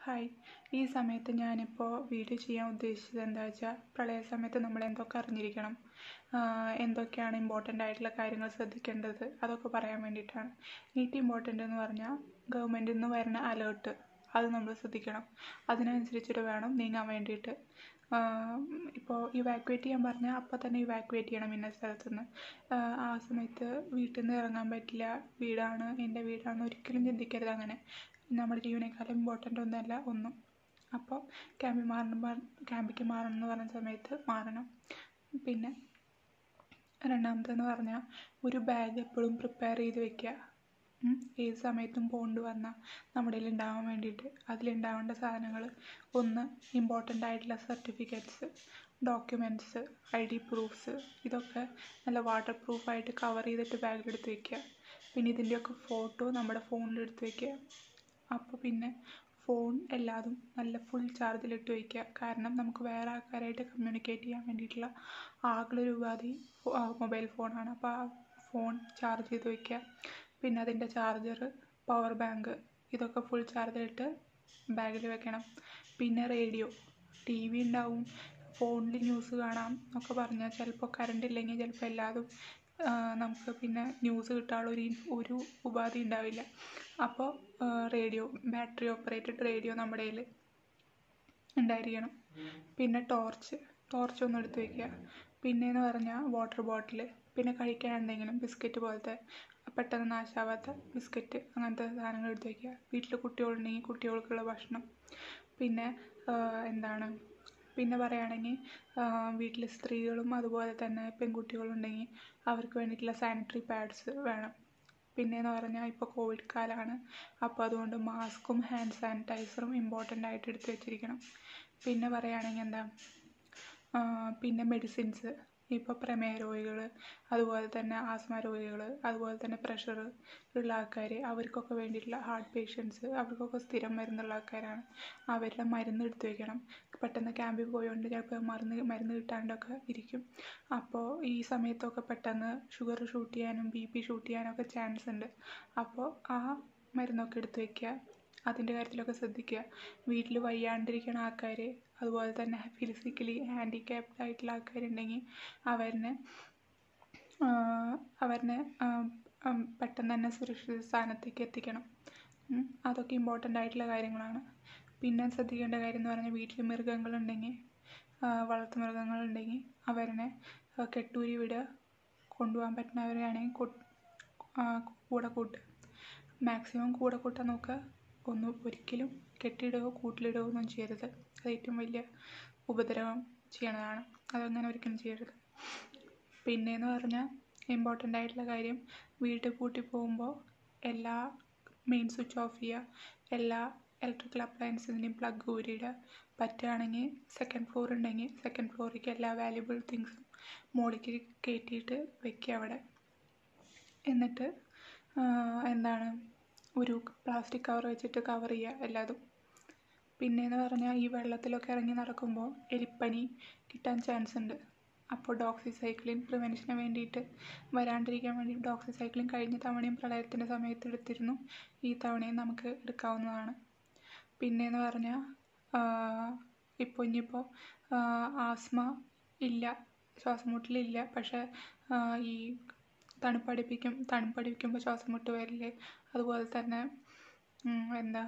Hi ഈ സമയത്ത് ഞാനിപ്പോൾ വീഡിയോ ചെയ്യാൻ ഉദ്ദേശിച്ചത് എന്താ വെച്ചാൽ പ്രളയ സമയത്ത് നമ്മൾ എന്തൊക്കെ അറിഞ്ഞിരിക്കണം ആഹ് എന്തൊക്കെയാണ് ഇമ്പോർട്ടൻ്റ് ആയിട്ടുള്ള കാര്യങ്ങൾ ശ്രദ്ധിക്കേണ്ടത് അതൊക്കെ പറയാൻ വേണ്ടിയിട്ടാണ് നീറ്റ് ഇമ്പോർട്ടൻ്റ് എന്ന് പറഞ്ഞാൽ ഗവൺമെൻറ്റിൽ നിന്ന് വരുന്ന അലേർട്ട് അത് നമ്മൾ ശ്രദ്ധിക്കണം അതിനനുസരിച്ചിട്ട് വേണം നീങ്ങാൻ വേണ്ടിയിട്ട് ഇപ്പോൾ ഇവാക്വേറ്റ് ചെയ്യാൻ പറഞ്ഞാൽ അപ്പോൾ തന്നെ ഇവാക്വേറ്റ് ചെയ്യണം ഇന്ന സ്ഥലത്ത് നിന്ന് ആ സമയത്ത് വീട്ടിൽ നിന്ന് ഇറങ്ങാൻ പറ്റില്ല വീടാണ് എൻ്റെ വീടാണ് ഒരിക്കലും ചിന്തിക്കരുത് അങ്ങനെ നമ്മുടെ ജീവനേക്കാളും ഇമ്പോർട്ടൻ്റ് ഒന്നല്ല ഒന്നും അപ്പോൾ ക്യാമ്പിൽ മാറണം ക്യാമ്പിലേക്ക് മാറണം എന്ന് പറഞ്ഞ സമയത്ത് മാറണം പിന്നെ രണ്ടാമതെന്ന് പറഞ്ഞാൽ ഒരു ബാഗ് എപ്പോഴും പ്രിപ്പയർ ചെയ്ത് വെക്കുക ഉം. ഏത് സമയത്തും പോണ്ട് വന്നാൽ നമ്മുടെ കയ്യിൽ ഉണ്ടാവാൻ വേണ്ടിയിട്ട് അതിലുണ്ടാവേണ്ട സാധനങ്ങൾ ഒന്ന് ഇമ്പോർട്ടൻ്റ് ആയിട്ടുള്ള certificates documents I D proofs ഇതൊക്കെ നല്ല വാട്ടർ പ്രൂഫായിട്ട് കവർ ചെയ്തിട്ട് ബാഗിലെടുത്ത് വെക്കുക പിന്നെ ഇതിൻ്റെയൊക്കെ ഫോട്ടോ നമ്മുടെ ഫോണിൽ എടുത്ത് വെക്കുക അപ്പോൾ പിന്നെ ഫോൺ എല്ലാതും നല്ല ഫുൾ ചാർജിലിട്ട് വയ്ക്കുക കാരണം നമുക്ക് വേറെ ആൾക്കാരായിട്ട് കമ്മ്യൂണിക്കേറ്റ് ചെയ്യാൻ വേണ്ടിയിട്ടുള്ള ആകെയൊരു ഉപാധി മൊബൈൽ ഫോണാണ് അപ്പോൾ ആ ഫോൺ ചാർജ് ചെയ്ത് വയ്ക്കുക പിന്നെ അതിൻ്റെ ചാർജർ പവർ ബാങ്ക് ഇതൊക്കെ ഫുൾ ചാർജിലിട്ട് ബാഗിൽ വെക്കണം പിന്നെ റേഡിയോ ടി വി ഉണ്ടാവും ഫോണിൽ ന്യൂസ് കാണാം എന്നൊക്കെ പറഞ്ഞാൽ ചിലപ്പോൾ കറണ്ട് ഇല്ലെങ്കിൽ ചിലപ്പോൾ എല്ലാതും ആ, നമുക്ക് പിന്നെ ന്യൂസ് കിട്ടാനുള്ള ഒരു ഒരു ഉപാധി ഉണ്ടാവില്ല അപ്പോൾ റേഡിയോ ബാറ്ററി ഓപ്പറേറ്റഡ് റേഡിയോ നമ്മുടെ കയ്യിൽ ഉണ്ടായിരിക്കണം പിന്നെ ടോർച്ച് ടോർച്ച് ഒന്ന് എടുത്ത് വെക്കുക പിന്നെയെന്ന് പറഞ്ഞാൽ വാട്ടർ ബോട്ടിൽ പിന്നെ കഴിക്കാൻ എന്തെങ്കിലും ബിസ്ക്കറ്റ് പോലത്തെ പെട്ടെന്ന് നാശാവാത്ത ബിസ്ക്കറ്റ് അങ്ങനത്തെ സാധനങ്ങൾ എടുത്ത് വെക്കുക വീട്ടിൽ കുട്ടികളുണ്ടെങ്കിൽ കുട്ടികൾക്കുള്ള ഭക്ഷണം പിന്നെ ആ, എന്താണ് പിന്നെ പറയുകയാണെങ്കിൽ വീട്ടിൽ സ്ത്രീകളും അതുപോലെ തന്നെ പെൺകുട്ടികളുണ്ടെങ്കിൽ അവർക്ക് വേണ്ടിയിട്ടുള്ള സാനിറ്ററി പാഡ്സ് വേണം പിന്നെയെന്ന് പറഞ്ഞാൽ ഇപ്പോൾ കോവിഡ് കാലമാണ് അപ്പോൾ അതുകൊണ്ട് മാസ്കും ഹാൻഡ് സാനിറ്റൈസറും ഇമ്പോർട്ടൻ്റ് ആയിട്ട് എടുത്ത് വെച്ചിരിക്കണം പിന്നെ പറയുകയാണെങ്കിൽ എന്താ ആ, പിന്നെ മെഡിസിൻസ് ഇപ്പോൾ പ്രമേഹ രോഗികൾ അതുപോലെ തന്നെ ആസ്മ രോഗികൾ അതുപോലെ തന്നെ പ്രഷർ ഉള്ള ആൾക്കാർ അവർക്കൊക്കെ വേണ്ടിയിട്ടുള്ള ഹാർട്ട് പേഷ്യൻസ് അവർക്കൊക്കെ സ്ഥിരം മരുന്നുള്ള ആൾക്കാരാണ് അവരുടെ മരുന്ന് എടുത്ത് വെക്കണം പെട്ടെന്ന് ക്യാമ്പിൽ പോയതുകൊണ്ട് ചിലപ്പോൾ മരുന്ന് മരുന്ന് കിട്ടാണ്ടൊക്കെ ഇരിക്കും അപ്പോൾ ഈ സമയത്തൊക്കെ പെട്ടെന്ന് ഷുഗർ ഷൂട്ട് ചെയ്യാനും ബി പി ഷൂട്ട് ചെയ്യാനൊക്കെ ചാൻസ് ഉണ്ട് അപ്പോൾ ആ മരുന്നൊക്കെ എടുത്ത് വെക്കുക അതിൻ്റെ കാര്യത്തിലൊക്കെ ശ്രദ്ധിക്കുക വീട്ടിൽ വയ്യാണ്ടിരിക്കുന്ന ആൾക്കാർ അതുപോലെ തന്നെ ഫിസിക്കലി ഹാൻഡിക്യാപ്ഡ് ആയിട്ടുള്ള ആൾക്കാരുണ്ടെങ്കിൽ അവരിനെ അവരിനെ പെട്ടെന്ന് തന്നെ സുരക്ഷിത സ്ഥാനത്തേക്ക് എത്തിക്കണം ഉം. അതൊക്കെ ഇമ്പോർട്ടൻ്റ് ആയിട്ടുള്ള കാര്യങ്ങളാണ് പിന്നെ ശ്രദ്ധിക്കേണ്ട കാര്യം എന്ന് പറഞ്ഞാൽ വീട്ടിൽ മൃഗങ്ങളുണ്ടെങ്കിൽ വളർത്തു മൃഗങ്ങളുണ്ടെങ്കിൽ അവരിനെ ആ, കെട്ടൂരി വിടുക കൊണ്ടുപോകാൻ പറ്റുന്നവരെയാണെങ്കിൽ കൊ- ആ, കൂടെ കൂട്ടുക മാക്സിമം കൂടെ കൂട്ടാൻ നോക്കുക ഒന്നും ഒരിക്കലും കെട്ടിയിടുകയോ കൂട്ടിലിടുകയോ ഒന്നും ചെയ്യരുത് അത് ഏറ്റവും വലിയ ഉപദ്രവം ചെയ്യണതാണ് അതങ്ങനെ ഒരിക്കലും ചെയ്യരുത് പിന്നെയെന്ന് പറഞ്ഞാൽ ഇമ്പോർട്ടൻ്റ് ആയിട്ടുള്ള കാര്യം വീട് പൂട്ടി പോകുമ്പോൾ എല്ലാ മെയിൻ സ്വിച്ച് ഓഫ് ചെയ്യുക എല്ലാ ഇലക്ട്രിക്കൽ അപ്ലയൻസിൻ്റെയും പ്ലഗ് ഊരിയിടുക പറ്റുകയാണെങ്കിൽ സെക്കൻഡ് ഫ്ലോർ ഉണ്ടെങ്കിൽ സെക്കൻഡ് ഫ്ലോറിലേക്ക് എല്ലാ വാല്യുബിൾ തിങ്സും മുകളിലേക്ക് കയറ്റിയിട്ട് വെക്കുക അവിടെ എന്നിട്ട് ആ, എന്താണ് ഒരു പ്ലാസ്റ്റിക് കവർ വെച്ചിട്ട് കവർ ചെയ്യുക എല്ലാതും പിന്നെയെന്ന് പറഞ്ഞാൽ ഈ വെള്ളത്തിലൊക്കെ ഇറങ്ങി നടക്കുമ്പോൾ എലിപ്പനി കിട്ടാൻ ചാൻസ് ഉണ്ട് അപ്പോൾ ഡോക്സിസൈക്ലിൻ പ്രിവെൻഷന് വേണ്ടിയിട്ട് വരാണ്ടിരിക്കാൻ വേണ്ടി ഡോക്സിസൈക്ലിൻ കഴിഞ്ഞ തവണയും പ്രളയത്തിൻ്റെ സമയത്ത് എടുത്തിരുന്നു ഈ തവണയും നമുക്ക് എടുക്കാവുന്നതാണ് പിന്നെയെന്ന് പറഞ്ഞാൽ ഇപ്പോൾ ഇനിയിപ്പോൾ ആസ്മ ഇല്ല ശ്വാസം മുട്ടലില്ല പക്ഷേ ആ, ഈ തണുപ്പടിപ്പിക്കും തണുപ്പടിപ്പിക്കുമ്പോൾ ശ്വാസം മുട്ട് വരില്ലേ അതുപോലെ തന്നെ ഉം, എന്താ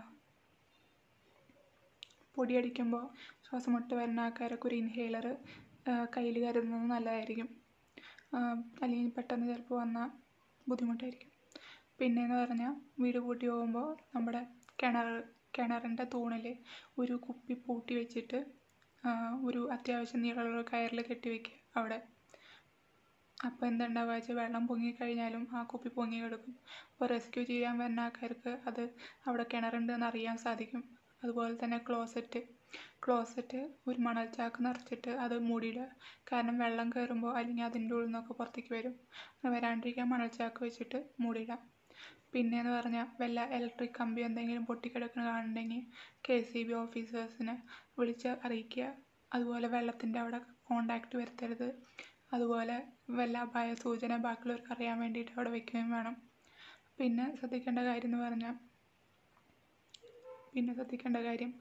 പൊടിയടിക്കുമ്പോൾ ശ്വാസം മുട്ട് വരുന്ന ആൾക്കാരൊക്കെ ഒരു ഇൻഹേലർ കയ്യിൽ കരുതുന്നത് നല്ലതായിരിക്കും ആ, അല്ലെങ്കിൽ പെട്ടെന്ന് ചിലപ്പോൾ വന്നാൽ ബുദ്ധിമുട്ടായിരിക്കും പിന്നെയെന്ന് പറഞ്ഞാൽ വീട് പൂട്ടി പോകുമ്പോൾ നമ്മുടെ കിണർ കിണറിൻ്റെ തൂണിൽ ഒരു കുപ്പി പൂട്ടി വെച്ചിട്ട് ആ, ഒരു അത്യാവശ്യം നീളമുള്ള കയറിൽ കെട്ടി വെക്കുക അവിടെ അപ്പോൾ എന്തുണ്ടാവുക വെച്ചാൽ വെള്ളം പൊങ്ങിക്കഴിഞ്ഞാലും ആ കുപ്പി പൊങ്ങി കിടക്കും അപ്പോൾ റെസ്ക്യൂ ചെയ്യാൻ വരുന്ന ആൾക്കാർക്ക് അത് അവിടെ കിണറുണ്ടെന്ന് അറിയാൻ സാധിക്കും അതുപോലെ തന്നെ ക്ലോസറ്റ് ക്ലോസറ്റ് ഒരു മണൽ ചാക്ക് നിറച്ചിട്ട് അത് മൂടിയിടുക കാരണം വെള്ളം കയറുമ്പോൾ അല്ലെങ്കിൽ അതിൻ്റെ ഉള്ളിൽ നിന്നൊക്കെ പുറത്തേക്ക് വരും അങ്ങനെ വരാണ്ടിരിക്കാൻ മണൽ ചാക്ക് വെച്ചിട്ട് മൂടിയിടാം പിന്നെയെന്ന് പറഞ്ഞാൽ വല്ല ഇലക്ട്രിക് കമ്പി എന്തെങ്കിലും പൊട്ടിക്കിടക്കുന്ന കാണുന്നുണ്ടെങ്കിൽ കെ സി ബി ഓഫീസേഴ്സിനെ വിളിച്ച് അറിയിക്കുക അതുപോലെ വെള്ളത്തിൻ്റെ അവിടെ കോണ്ടാക്റ്റ് വരുത്തരുത് അതുപോലെ വല്ല അപായ സൂചന ബാക്കിയുള്ളവർക്ക് അറിയാൻ വേണ്ടിയിട്ട് അവിടെ വെക്കുകയും വേണം പിന്നെ ശ്രദ്ധിക്കേണ്ട കാര്യം എന്ന് പറഞ്ഞാൽ പിന്നെ ശ്രദ്ധിക്കേണ്ട കാര്യം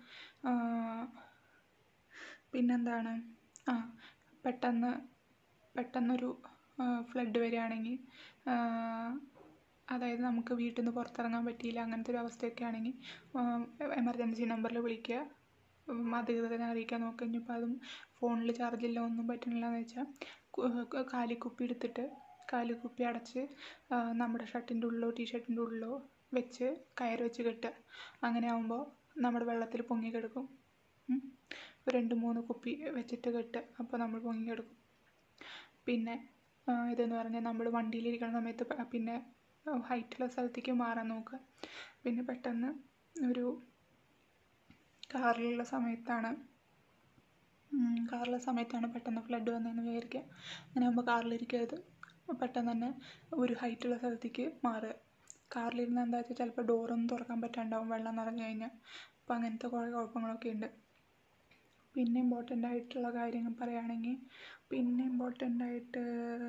പിന്നെന്താണ് ആ പെട്ടെന്ന് പെട്ടെന്നൊരു ഫ്ലഡ് വരികയാണെങ്കിൽ അതായത് നമുക്ക് വീട്ടിൽ നിന്ന് പുറത്തിറങ്ങാൻ പറ്റിയില്ല അങ്ങനത്തെ ഒരു അവസ്ഥയൊക്കെ ആണെങ്കിൽ എമർജൻസി നമ്പറിൽ വിളിക്കുക അധികൃതരെ അറിയിക്കാൻ നോക്കുക ഇനിയിപ്പോൾ അതും ഫോണിൽ ചാർജില്ല ഒന്നും പറ്റുന്നില്ല എന്ന് വെച്ചാൽ കാലിക്കുപ്പി എടുത്തിട്ട് കാലിക്കുപ്പി അടച്ച് നമ്മുടെ ഷർട്ടിൻ്റെ ഉള്ളിലോ ടീഷർട്ടിൻ്റെ ഉള്ളിലോ വെച്ച് കയർ വെച്ച് കെട്ടുക അങ്ങനെ ആകുമ്പോൾ നമ്മുടെ വെള്ളത്തിൽ പൊങ്ങി കിടക്കും രണ്ട് മൂന്ന് കുപ്പി വെച്ചിട്ട് കെട്ടുക അപ്പോൾ നമ്മൾ പൊങ്ങി കിടക്കും പിന്നെ ഇതെന്ന് പറഞ്ഞാൽ നമ്മൾ വണ്ടിയിലിരിക്കുന്ന സമയത്ത് പിന്നെ ഹൈറ്റുള്ള സ്ഥലത്തേക്ക് മാറാൻ നോക്കുക പിന്നെ പെട്ടെന്ന് ഒരു കാറിലുള്ള സമയത്താണ് കാറിലുള്ള സമയത്താണ് പെട്ടെന്ന് ഫ്ലഡ് വന്നതെന്ന് വിചാരിക്കുക അങ്ങനെ ആകുമ്പോൾ കാറിലിരിക്കരുത് പെട്ടെന്ന് തന്നെ ഒരു ഹൈറ്റുള്ള സ്ഥലത്തേക്ക് മാറുക കാറിലിരുന്ന് എന്താ വെച്ചാൽ ചിലപ്പോൾ ഡോറൊന്നും തുറക്കാൻ പറ്റാണ്ടാവും വെള്ളം നിറഞ്ഞു കഴിഞ്ഞാൽ അപ്പോൾ അങ്ങനത്തെ കുറേ കുഴപ്പങ്ങളൊക്കെ ഉണ്ട് പിന്നെ ഇമ്പോർട്ടൻ്റ് ആയിട്ടുള്ള കാര്യങ്ങൾ പറയുകയാണെങ്കിൽ പിന്നെ ഇമ്പോർട്ടൻ്റ് ആയിട്ട്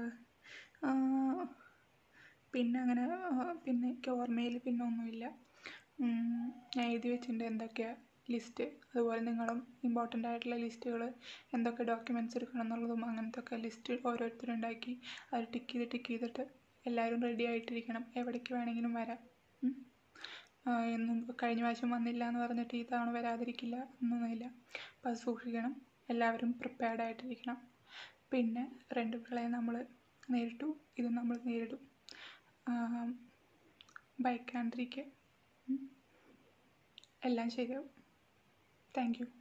പിന്നെ അങ്ങനെ പിന്നെ എനിക്ക് ഓർമ്മയിൽ പിന്നെ ഒന്നുമില്ല ഞാൻ എഴുതി വെച്ചിട്ടുണ്ട് എന്തൊക്കെയാണ് ലിസ്റ്റ് അതുപോലെ നിങ്ങളും ഇമ്പോർട്ടൻ്റ് ആയിട്ടുള്ള ലിസ്റ്റുകൾ എന്തൊക്കെ ഡോക്യുമെൻറ്റ്സ് എടുക്കണം എന്നുള്ളതും അങ്ങനത്തെ ഒക്കെ ലിസ്റ്റ് ഓരോരുത്തരും ഉണ്ടാക്കി അത് ടിക്ക് ചെയ്ത് ടിക്ക് ചെയ്തിട്ട് എല്ലാവരും റെഡി ആയിട്ടിരിക്കണം എവിടേക്ക് വേണമെങ്കിലും വരാം എന്നും കഴിഞ്ഞ പ്രാവശ്യം വന്നില്ല എന്ന് പറഞ്ഞിട്ട് ഈ തവണ വരാതിരിക്കില്ല എന്നൊന്നുമില്ല അപ്പോൾ അത് സൂക്ഷിക്കണം എല്ലാവരും പ്രിപ്പയർഡ് ആയിട്ടിരിക്കണം പിന്നെ രണ്ട് പ്രളയം നമ്മൾ നേരിട്ടു ഇത് നമ്മൾ നേരിടും ഭയക്കാണ്ടിരിക്കുക എല്ലാം ശരിയാവും താങ്ക് യു